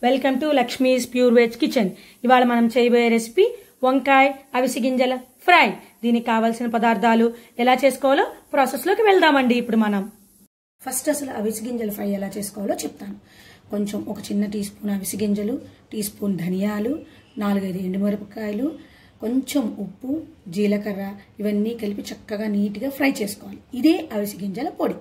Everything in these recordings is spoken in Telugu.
welcome to Lakshmi's pure veg kitchen ఇవాళ మనం చేయబోయే రెసిపీ వంకాయ అవిసి గింజల ఫ్రై దీనికి కావాల్సిన పదార్థాలు ఎలా చేసుకోవాలో ప్రాసెస్లోకి వెళ్దామండి ఇప్పుడు మనం ఫస్ట్ అసలు అవిసి గింజల ఫ్రై ఎలా చేసుకోవాలో చెప్తాను కొంచెం ఒక చిన్న టీ స్పూన్ అవిసి గింజలు టీ స్పూన్ ధనియాలు నాలుగైదు ఎండుమిరపకాయలు కొంచెం ఉప్పు జీలకర్ర ఇవన్నీ కలిపి చక్కగా నీట్గా ఫ్రై చేసుకోవాలి ఇదే అవిసి గింజల పొడి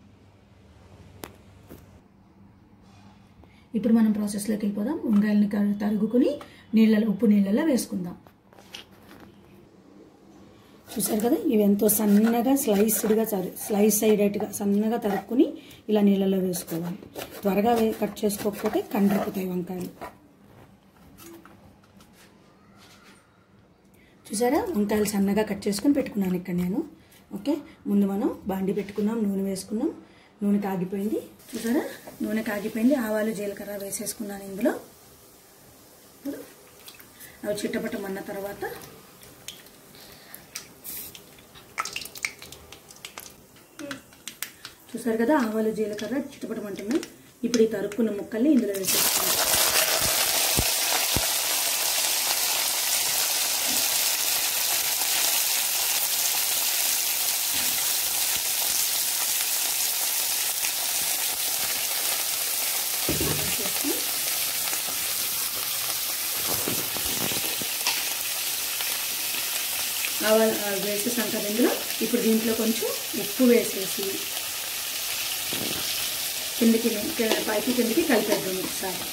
ఇప్పుడు మనం ప్రాసెస్లోకి వెళ్ళిపోదాం వంకాయలని క- తరుగుకుని నీళ్ళలో ఉప్పు నీళ్ళలో వేసుకుందాం చూసారు కదా ఇవి ఎంతో సన్నగా స్లైస్డ్గా స్లైస్ అయ్యేటట్టుగా సన్నగా తరుక్కుని ఇలా నీళ్ళలో వేసుకోవాలి త్వరగా వే- కట్ చేసుకోకపోతే కండ్రిపోతాయి వంకాయలు చూసారా వంకాయలు సన్నగా కట్ చేసుకుని పెట్టుకున్నాను ఇక్కడ నేను ఓకే ముందు మనం బాండి పెట్టుకున్నాం నూనె వేసుకున్నాం నూనె కాగిపోయింది చూసారా నూనె కాగిపోయింది ఆవాలు జీలకర్ర వేసేసుకున్నాను ఇందులో ఇప్పుడు అవి చిట్టపట్టమన్న తర్వాత చూసారు కదా ఆవాలు జీలకర్ర చిట్టపట్టమంటున్నాయి ఇప్పుడు ఈ తరుక్కున్న ముక్కల్ని ఇందులో వేసేసుకున్నాం వేసేసుకుని ఆవాలు ఆ, వేసేసాం కదా ఇందులో ఇప్పుడు దీంట్లో కొంచెం ఉప్పు వేసేసి కిందికి కి- పైకి కిందికి కలిపేద్దాం ఒకసారి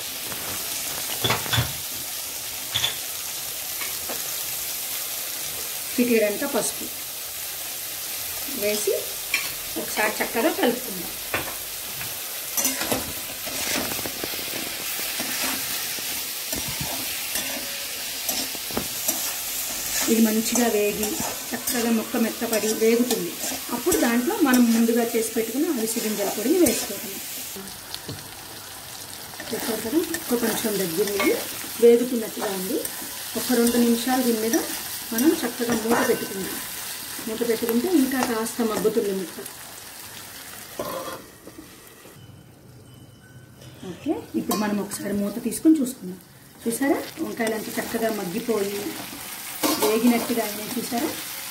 చిటికెడంతా పసుపు వేసి ఒకసారి చక్కగా కలుపుకుందాం ఇది మంచిగా వేగి చక్కగా ముక్క మెత్తపడి వేగుతుంది అప్పుడు దాంట్లో మనం ముందుగా చేసి పెట్టుకున్న అవిసి గింజల పొడిని వేసుకోవటం చెప్పారు కదా ఒక కొంచెం దగ్గర ఉంది వేగుతున్నట్టుగా ఉంది ఒక రెండు నిమిషాలు దీని మీద మనం చక్కగా మూత పెట్టుకుందాం మూత పెట్టుకుంటే ఇంకా కాస్త మగ్గుతుంది ముక్క ఓకే ఇప్పుడు మనం ఒకసారి మూత తీసుకొని చూసుకుందాం చూసారా వంకాయలు అంతా చక్కగా మగ్గిపోయి వేగినట్టుగా అయినాయి చూసారా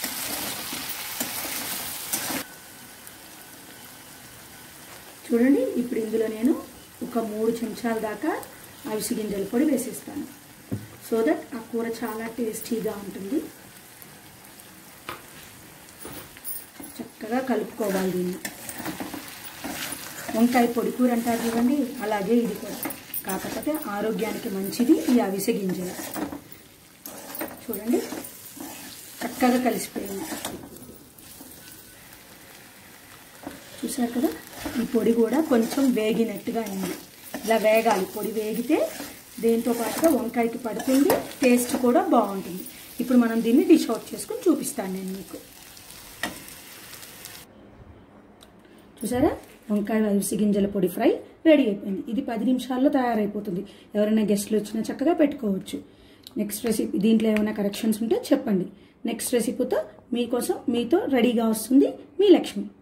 చూడండి ఇప్పుడు ఇందులో నేను ఒక మూడు చెంచాల దాకా అవిసి గింజల పొడి వేసేస్తాను సో దట్ ఆ కూర చాలా టేస్టీగా ఉంటుంది చక్కగా కలుపుకోవాలి దీన్ని వంకాయ పొడి కూర అంటారు చూడండి అలాగే ఇది కూడా కాకపోతే ఆరోగ్యానికి మంచిది ఈ అవిసె గింజలు చూడండి చక్కగా కలిసిపోయింది చూసారు కదా ఈ పొడి కూడా కొంచెం వేగినట్టుగా అయింది ఇలా వేగాలి పొడి వేగితే దేంతో పాటుగా వంకాయకి పడుతుంది టేస్ట్ కూడా బాగుంటుంది ఇప్పుడు మనం దీన్ని డిష్ అవుట్ చేసుకుని చూపిస్తాను నేను మీకు చూసారా వంకాయ అవిసి గింజల పొడి ఫ్రై రెడీ అయిపోయింది ఇది పది నిమిషాల్లో తయారైపోతుంది ఎవరైనా గెస్ట్లు వచ్చినా చక్కగా పెట్టుకోవచ్చు నెక్స్ట్ రెసిపీ దీంట్లో ఏమైనా కరెక్షన్స్ ఉంటే చెప్పండి నెక్స్ట్ రెసిపీతో మీకోసం మీతో రెడీగా వస్తుంది మీ లక్ష్మి